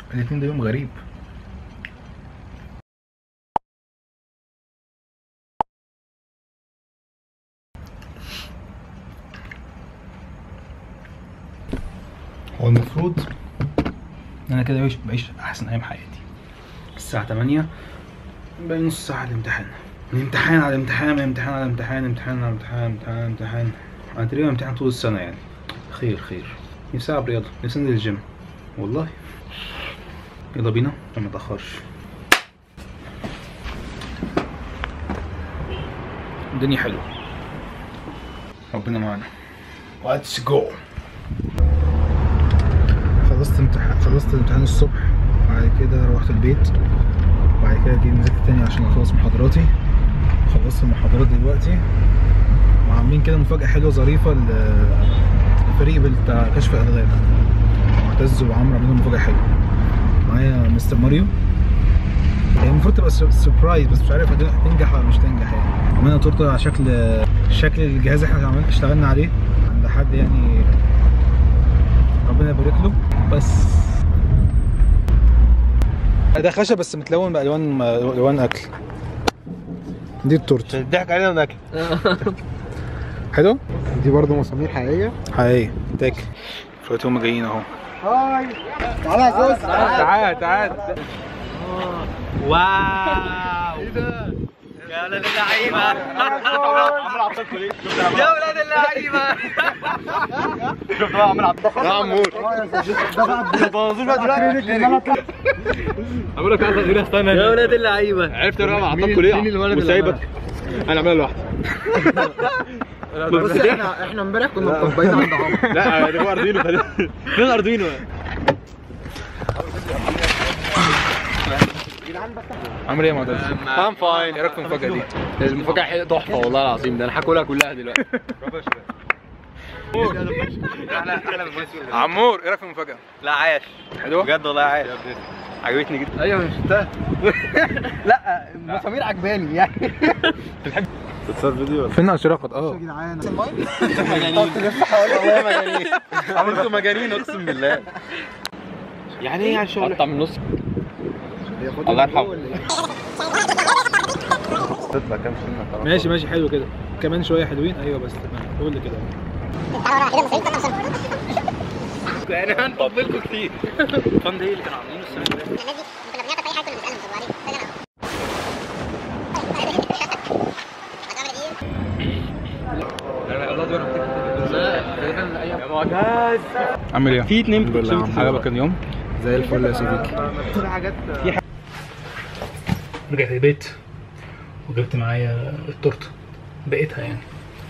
الاثنين ده يوم غريب هو المفروض ان انا كده بعيش بعيش احسن ايام حياتي الساعة 8 بقى نص ساعة الامتحان من امتحان على امتحان من امتحان على امتحان امتحان على امتحان امتحان امتحان انا تقريبا امتحان طول السنة يعني خير خير نفسي العب رياضة نفسي انزل الجيم والله يلا بينا عشان ما اتأخرش الدنيا حلوة ربنا معانا Let's go خلصت امتحان خلصت الامتحان الصبح بعد كده روحت البيت بعد كده جيت نزلت تاني عشان اخلص محاضراتي خلصت المحاضرات دلوقتي وعاملين كده مفاجأة حلوة ظريفة ل- للفريق بتاع كشف الألغام معتز وعمرو عاملين مفاجأة حلوة معايا مستر ماريو هي المفروض تبقى سربرايز بس مش عارف هت- هتنجح ولا مش تنجح يعني عملنا تورته على شكل شكل الجهاز اللي احنا عملنا اشتغلنا عليه عند حد يعني ربنا يبارك له بس ده خشب بس متلون بالوان الوان اكل دي التورته ضحك علينا وناكل حلو دي برضه مسامير حقيقيه حقيقي تاكل دلوقتي هما جايين اهو هاي تعالى يا زوز تعال تعال واو ايه ده يا ولاد اللعيبه يا ولاد اللعيبه يا عمور اقول لك عايز اقول استنى يا ولاد اللعيبه عرفت الرقم عطاك كليه مين الولد وسايبك انا عاملها لوحدي بص احنا احنا امبارح كنا مطبقين عند عمرو لا ده هو اردوينو فين الاردوينو عامل ايه يا معتز؟ ام فاين ايه رايك في المفاجاه دي؟ المفاجاه حلوة تحفه والله العظيم ده انا هاكلها كلها دلوقتي عمور ايه رايك في المفاجاه؟ لا عاش حلوه؟ بجد والله عاش عجبتني جدا ايوه مش شفتها لا المسامير عجباني يعني تتصور فيديو ولا فين اشراقت اه عملتوا مجانين اقسم بالله يعني ايه يعني شغل قطع من النص الله يرحمه تطلع كام سنه خلاص ماشي ماشي حلو كده كمان شويه حلوين ايوه بس تمام قول لي كده يعني هنطبل لكم كتير الفن ده اللي كانوا عاملينه السنه اللي فاتت الناس دي كنا بنعمل في اي حاجه كنا بنسالهم صغيرين يا معتز عامل ايه؟ في اتنين الحمد لله بتوع- عجبك اليوم؟ زي الفل يا صديقي رجعت البيت وجبت معايا التورته بقيتها يعني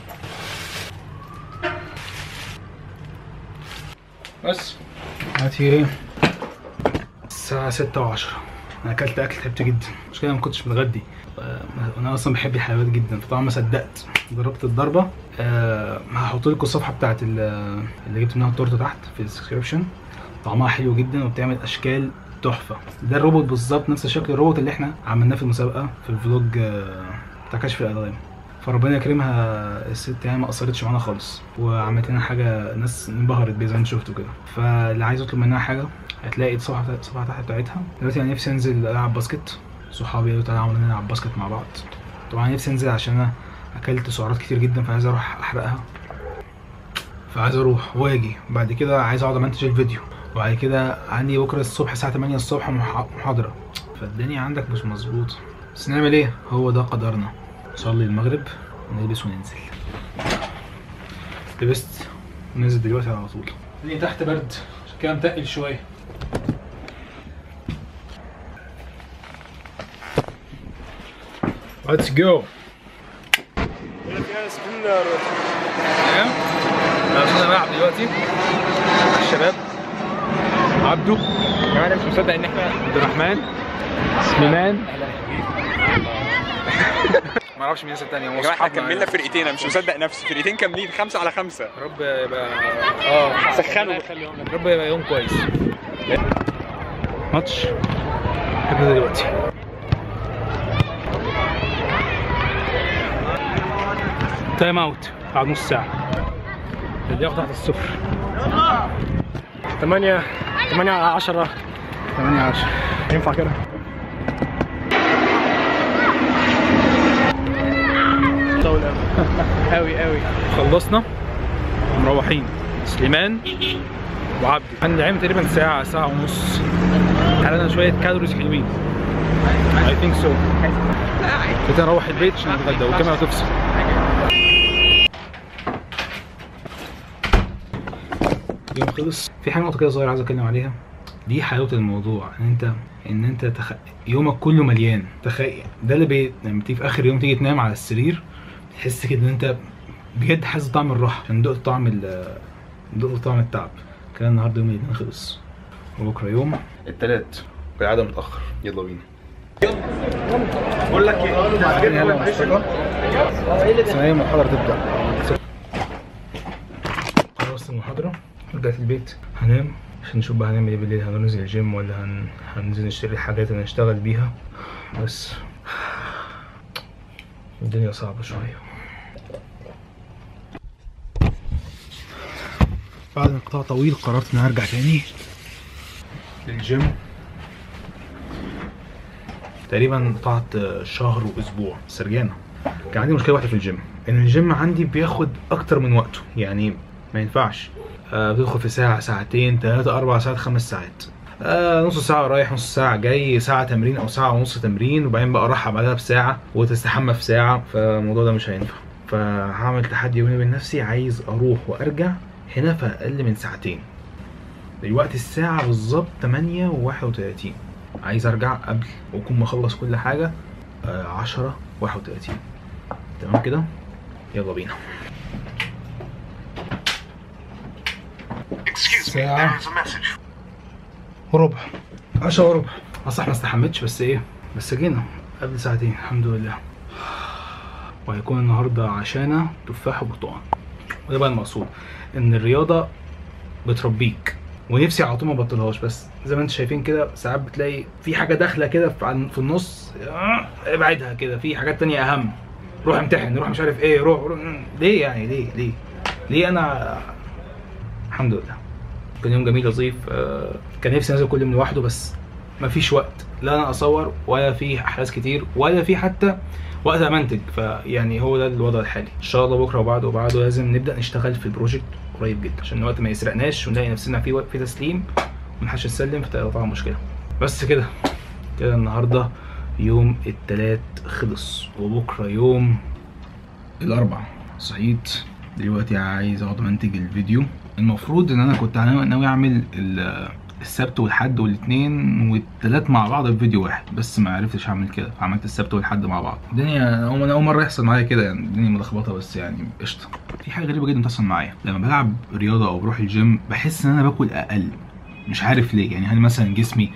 بس دلوقتي ايه الساعة ستة وعشرة أنا أكلت أكل تعبت جدا مش كده ما كنتش متغدي آه، أنا أصلا بحب الحلويات جدا فطبعا ما صدقت ضربت الضربة أه هحط لكم الصفحة بتاعت ال- اللي جبت منها التورته تحت في الديسكربشن طعمها حلو جدا وبتعمل أشكال تحفة ده الروبوت بالظبط نفس شكل الروبوت اللي احنا عملناه في المسابقة في الفلوج آه، بتاع كشف الألغام فربنا يكرمها الست يعني ما قصرتش معانا خالص وعملت لنا حاجه الناس انبهرت بيها زي ما انتوا شفتوا كده فاللي عايز يطلب منها حاجه هتلاقي الصفحه بتاعت- الصفحه تحت بتاعتها دلوقتي انا نفسي انزل العب باسكت صحابي قالوا تعالى عاوزين نلعب باسكت مع بعض طبعا نفسي انزل عشان انا اكلت سعرات كتير جدا فعايز اروح احرقها فعايز اروح واجي بعد كده عايز اقعد امنتج الفيديو وبعد كده عندي بكره الصبح الساعه 8 الصبح مح- محاضره فالدنيا عندك مش مظبوطه بس نعمل ايه هو ده قدرنا نصلي المغرب ونلبس وننزل لبست وننزل دلوقتي على طول الدنيا تحت برد عشان كده متقل شويه Let's go تمام عشان انا بلعب دلوقتي مع الشباب عبده كمان انا مش مصدق ان احنا عبد الرحمن سليمان ما اعرفش مين الناس التانية هو يا جماعه احنا صحابنا كملنا فرقتين انا مش مصدق نفسي فرقتين كاملين خمسة على خمسة يا رب يبقى اه سخنوا يا رب يبقى يوم كويس ماتش هبدا دلوقتي تايم اوت بعد نص ساعة اللي ياخد تحت الصفر 8 8 على 10 8 10 ينفع كده طول قوي قوي خلصنا مروحين سليمان وعبد عندي عامل تقريبا ساعة ساعة ونص حرقنا شوية كالوريز حلوين I think so كده نروح البيت عشان نتغدى والكاميرا تفصل يوم خلص في حاجه نقطه كده صغيره عايز اتكلم عليها دي حلاوه الموضوع ان انت ان انت تخ... يومك كله مليان تخيل ده اللي بي... لما تيجي في اخر يوم تيجي تنام على السرير تحس كده ان انت بجد حاسس طعم الراحه عشان دقت طعم ال دقت طعم التعب كان النهارده يوم الاثنين خلص وبكره يوم التلات كالعادة متأخر يلا بينا بقول لك ايه ثانية المحاضرة تبدأ خلصت المحاضرة رجعت البيت هنام عشان نشوف بقى هنعمل ايه بالليل هننزل الجيم ولا هن... هننزل نشتري الحاجات اللي نشتغل بيها بس الدنيا صعبة شوية بعد انقطاع طويل قررت ان ارجع تاني للجيم تقريبا قطعت شهر واسبوع بس رجعنا كان عندي مشكله واحده في الجيم ان الجيم عندي بياخد اكتر من وقته يعني ما ينفعش آه بتدخل في ساعه ساعتين ثلاثة اربع ساعات خمس ساعات آه نص ساعة رايح نص ساعة جاي ساعة تمرين أو ساعة ونص تمرين وبعدين بقى راحة بعدها بساعة وتستحمى في ساعة فالموضوع ده مش هينفع فهعمل تحدي بيني وبين نفسي عايز أروح وأرجع هنا في أقل من ساعتين دلوقتي الساعة بالظبط 8 و31 عايز ارجع قبل واكون مخلص كل حاجة آه 10 31 تمام كده يلا بينا ساعة وربع 10 وربع اصلا ما استحملتش بس ايه بس جينا قبل ساعتين الحمد لله وهيكون النهارده عشانة تفاح وبرتقال وده بقى المقصود ان الرياضة بتربيك ونفسي على طول ما بطلهاش بس زي ما انتم شايفين كده ساعات بتلاقي في حاجه داخله كده في عن- في النص آه، ابعدها كده في حاجات تانية اهم روح امتحن روح مش عارف ايه روح, روح ليه يعني ليه ليه ليه انا الحمد لله كان يوم جميل لطيف آه، كان نفسي انزل كل يوم لوحده بس مفيش وقت لا انا اصور ولا في احداث كتير ولا في حتى وقت امنتج فيعني هو ده الوضع الحالي ان شاء الله بكره وبعده وبعده لازم نبدا نشتغل في البروجكت قريب جدا عشان الوقت ما يسرقناش ونلاقي نفسنا في وقت في تسليم ومنحش نسلم فتبقى طبعا مشكله بس كده كده النهارده يوم التلات خلص وبكره يوم الاربع صحيت دلوقتي عايز اقعد منتج الفيديو المفروض ان انا كنت ناوي اعمل ال- السبت والحد والاثنين والتلات مع بعض في فيديو واحد بس ما عرفتش اعمل كده فعملت السبت والحد مع بعض الدنيا اول اول مره يحصل معايا كده يعني الدنيا ملخبطه بس يعني قشطه في حاجه غريبه جدا بتحصل معايا لما بلعب رياضه او بروح الجيم بحس ان انا باكل اقل مش عارف ليه يعني هل مثلا جسمي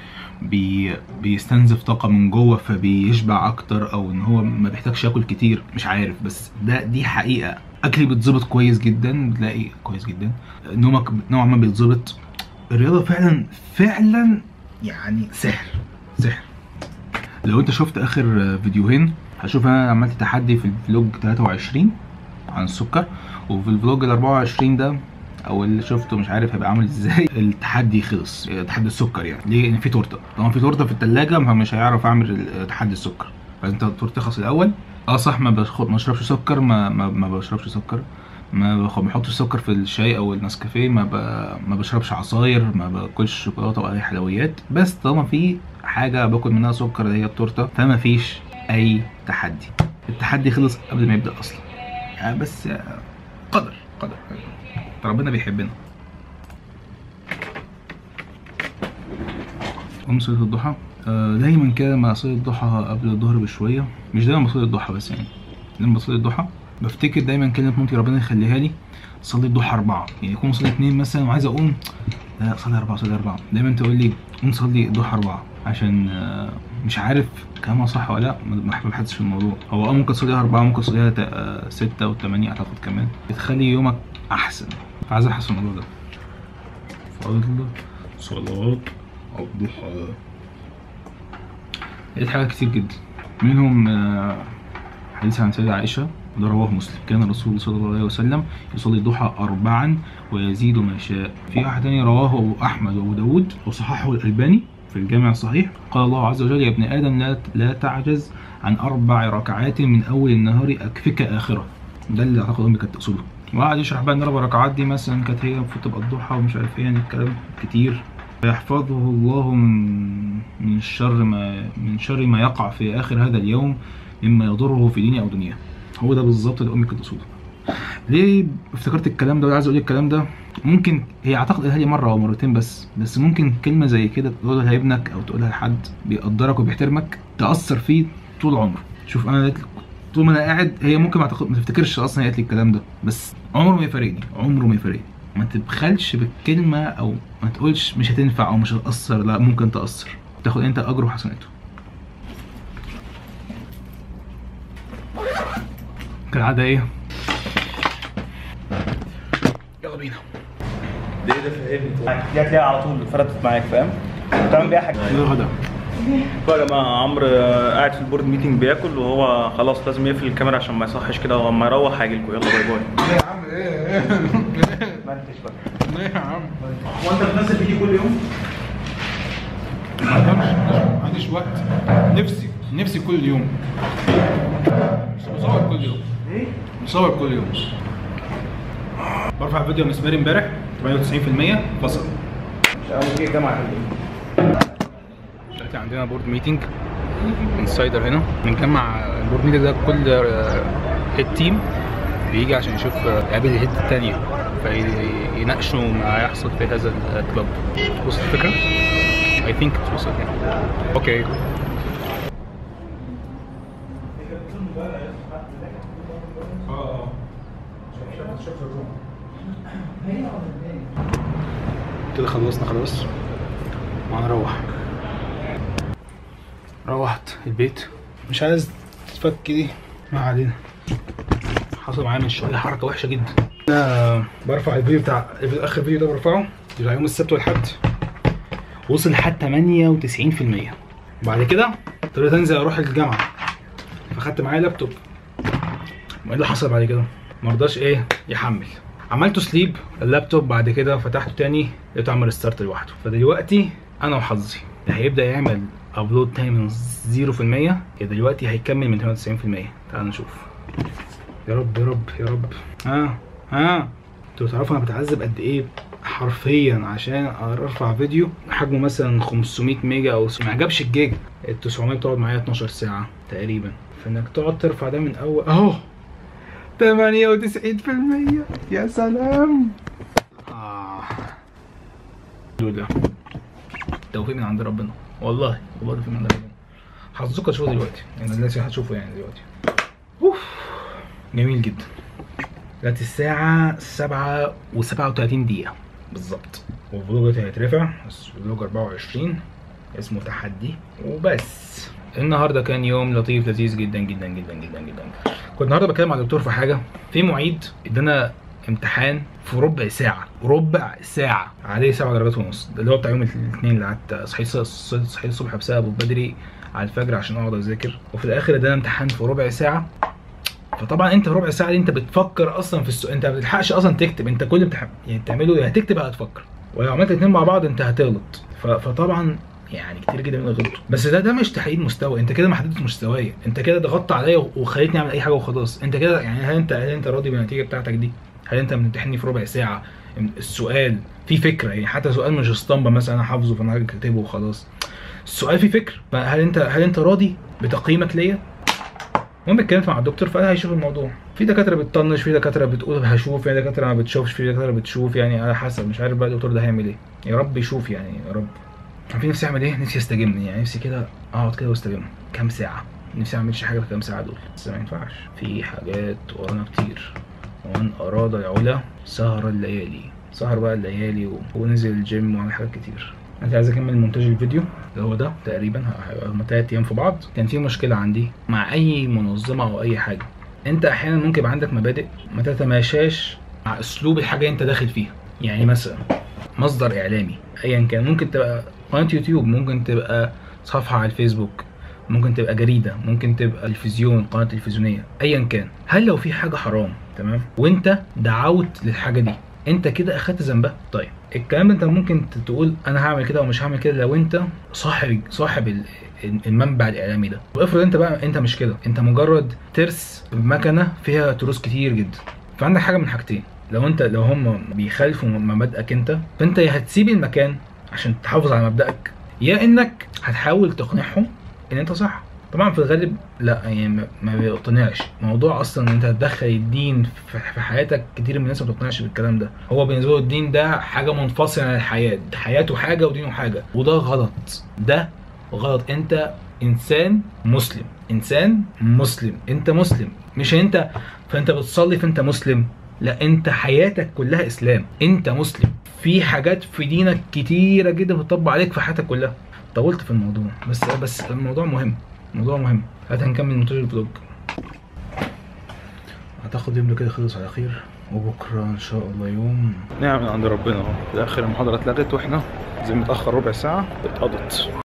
بي بيستنزف طاقه من جوه فبيشبع اكتر او ان هو ما بيحتاجش ياكل كتير مش عارف بس ده دي حقيقه اكلي بيتظبط كويس جدا بتلاقي كويس جدا نومك نوعا ما بيتظبط الرياضه فعلا فعلا يعني سحر سحر لو انت شفت اخر فيديوهين هشوف انا عملت تحدي في الفلوج 23 عن السكر وفي الفلوج ال 24 ده او اللي شفته مش عارف هيبقى عامل ازاي التحدي خلص تحدي السكر يعني ليه ان في تورته طالما في تورته في الثلاجه فمش هيعرف اعمل تحدي السكر فانت التورته تخلص الاول اه صح ما بشخ... ما بشربش سكر ما ما, ما بشربش سكر ما بخ- ما بحطش سكر في الشاي او النسكافيه ما ب... ما بشربش عصاير ما باكلش شوكولاته ولا اي حلويات بس طالما في حاجه باكل منها سكر اللي هي التورته فما فيش اي تحدي التحدي خلص قبل ما يبدا اصلا يعني بس آه، قدر قدر ربنا بيحبنا قوم صلاة الضحى آه، دايما كده لما اصلي الضحى قبل الظهر بشويه مش دايما بصلي الضحى بس يعني لما بصلي الضحى بفتكر دايما كلمه مامتي ربنا يخليها لي صلي الضحى اربعه يعني يكون صلي اتنين مثلا وعايز اقوم لا صلي اربعه صلي اربعه دايما تقول لي قوم صلي الضحى اربعه عشان آه، مش عارف كلامها صح ولا لا ما ما بحثش في الموضوع هو اه ممكن تصليها اربعه ممكن تصليها تا- آه، سته وثمانيه اعتقد كمان بتخلي يومك احسن فعايز احس في الموضوع ده فضل صلاه الضحى لقيت حاجات كتير جدا منهم آه، حديث عن سيدة عائشة وده رواه مسلم كان الرسول صلى الله عليه وسلم يصلي الضحى أربعا ويزيد ما شاء في واحد تاني رواه أبو أحمد وأبو داود وصححه الألباني في الجامع الصحيح قال الله عز وجل يا ابن ادم لا لا تعجز عن اربع ركعات من اول النهار اكفك اخره ده اللي اعتقد امي كانت تقصده وقعد يشرح بقى ان اربع ركعات دي مثلا كانت هي المفروض تبقى الضحى ومش عارف ايه يعني الكلام كتير فيحفظه الله من من الشر ما من شر ما يقع في اخر هذا اليوم مما يضره في دينه او دنياه هو ده بالظبط اللي امي كانت تقصده ليه افتكرت الكلام ده وعايز اقول الكلام ده ممكن هي اعتقد قالها لي مره او مرتين بس بس ممكن كلمه زي كده تقولها لابنك او تقولها لحد بيقدرك وبيحترمك تاثر فيه طول عمره شوف انا قالت طول ما انا قاعد هي ممكن ما, تعتقد- ما تفتكرش اصلا هي قالت لي الكلام ده بس عمره ما يفارقني عمره ما يفارقني ما تبخلش بالكلمه او ما تقولش مش هتنفع او مش هتاثر لا ممكن تاثر تاخد انت اجره وحسناته كالعاده ايه يلا بينا دي ده فهمت دي هتلاقيها على طول فردت معاك فاهم بتعمل بيها حاجه ده الغدا بقى يا جماعه عمرو آه، قاعد في البورد ميتنج بياكل وهو خلاص لازم يقفل الكاميرا عشان ما يصحش كده ولما يروح هيجي لكم يلا باي باي يا عم ايه ما انتش بقى ايه يا عم هو انت بتنزل فيديو كل يوم؟ ما عنديش ما عنديش وقت نفسي نفسي كل يوم بس بصور كل يوم ايه؟ بصور كل يوم برفع فيديو مسماري امبارح 98% فصل مش اول كده جامعه دلوقتي عندنا بورد ميتنج انسايدر هنا بنجمع البورد ميتنج ده كل هيد تيم بيجي عشان يشوف يقابل الهيد التانية فيناقشوا ما يحصل في هذا الكلاب وصلت الفكرة؟ I think it وصلت يعني اوكي كده خلصنا خلاص وهنروح روحت البيت مش عايز تفك دي ما علينا حصل معايا من شويه حركه وحشه جدا انا برفع الفيديو بتاع اخر فيديو ده برفعه بتاع يوم السبت والحد وصل لحد 98% بعد كده اضطريت انزل اروح الجامعه فاخدت معايا لابتوب وايه اللي حصل بعد كده مرضاش ايه يحمل عملته سليب اللابتوب بعد كده فتحته تاني لقيته عمل ستارت لوحده فدلوقتي انا وحظي اللي هيبدا يعمل ابلود تاني من 0% يا دلوقتي هيكمل من 98% تعال نشوف يا رب يا رب يا رب ها ها انتوا تعرفوا انا بتعذب قد ايه حرفيا عشان ارفع فيديو حجمه مثلا 500 ميجا او ما عجبش الجيج ال 900 بتقعد معايا 12 ساعه تقريبا فانك تقعد ترفع ده من اول اهو 98% يا سلام آه. الحمد لله توفيق من عند ربنا والله والله توفيق من عند ربنا حظكم تشوفوا دلوقتي يعني الناس هتشوفوا يعني دلوقتي اوف جميل جدا دلوقتي الساعة سبعة وسبعة وتلاتين دقيقة بالظبط والفلوج دلوقتي هيترفع بس فلوج أربعة وعشرين اسمه تحدي وبس النهارده كان يوم لطيف لذيذ جدا جدا جدا جدا جدا كنت النهارده بتكلم مع الدكتور في حاجه في معيد ادانا امتحان في ربع ساعه ربع ساعه عليه سبع درجات ونص ده اللي هو بتاع يوم الاثنين اللي قعدت صحيت صحيت الصبح بسببه بدري على الفجر عشان اقعد اذاكر وفي الاخر ادانا امتحان في ربع ساعه فطبعا انت في ربع ساعه دي انت بتفكر اصلا في السؤال انت ما بتلحقش اصلا تكتب انت كل اللي بتح... يعني بتعمله يا هتكتب يا هتفكر ولو عملت الاثنين مع بعض انت هتغلط ف... فطبعا يعني كتير جدا من غلطوا بس ده ده مش تحديد مستوى انت كده ما حددتش مستواي انت كده ضغطت عليا وخليتني اعمل اي حاجه وخلاص انت كده يعني هل انت هل انت راضي بالنتيجه بتاعتك دي هل انت بتمتحني في ربع ساعه السؤال فيه فكره يعني حتى سؤال مش اسطمبه مثلا انا حافظه فانا هاجي كاتبه وخلاص السؤال فيه فكره هل انت هل انت راضي بتقييمك ليا المهم اتكلمت مع الدكتور فقال هيشوف الموضوع في دكاتره بتطنش في دكاتره بتقول هشوف في دكاتره ما بتشوفش في دكاتره بتشوف يعني على حسب مش عارف بقى الدكتور ده هيعمل ايه يا رب يشوف يعني يا رب في نفسي اعمل ايه نفسي استجم يعني نفسي كده اقعد كده واستجم كام ساعه نفسي ما اعملش حاجه في كام ساعه دول بس ما ينفعش في حاجات ورانا كتير ومن اراد العلا سهر الليالي سهر بقى الليالي و- ونزل الجيم وعمل حاجات كتير انا عايز اكمل مونتاج الفيديو اللي هو ده تقريبا هيبقى هما تلات ايام في بعض كان في مشكله عندي مع اي منظمه او اي حاجه انت احيانا ممكن يبقى عندك مبادئ ما تتماشاش مع اسلوب الحاجه اللي انت داخل فيها يعني مثلا مصدر اعلامي ايا كان ممكن تبقى قناه يوتيوب ممكن تبقى صفحه على الفيسبوك ممكن تبقى جريده ممكن تبقى تلفزيون قناه تلفزيونيه ايا كان هل لو في حاجه حرام تمام وانت دعوت للحاجه دي انت كده اخدت ذنبها طيب الكلام ده انت ممكن ت- تقول انا هعمل كده ومش هعمل كده لو انت صاحب صاحب ال- المنبع الاعلامي ده وافرض انت بقى انت مش كده انت مجرد ترس بمكنه فيها تروس كتير جدا فعندك حاجه من حاجتين لو انت لو هم بيخالفوا مبادئك انت فانت يا هتسيب المكان عشان تحافظ على مبدأك يا انك هتحاول تقنعهم ان انت صح طبعا في الغالب لا يعني ما- ما بيقتنعش موضوع اصلا ان انت تدخل الدين في في حياتك كتير من الناس ما بتقتنعش بالكلام ده هو بالنسبه له الدين ده حاجه منفصله عن الحياه حياته حاجه ودينه حاجه وده غلط ده غلط انت انسان مسلم انسان مسلم انت مسلم مش انت فانت بتصلي فانت مسلم لا انت حياتك كلها اسلام انت مسلم في حاجات في دينك كتيره جدا بتطبق عليك في حياتك كلها طولت في الموضوع بس بس الموضوع مهم الموضوع مهم هات هنكمل مونتاج الفلوج اعتقد يوم ده كده خلص على خير وبكره ان شاء الله يوم نعم من عند ربنا اهو في الاخر المحاضره اتلغت واحنا زي متاخر ربع ساعه اتقضت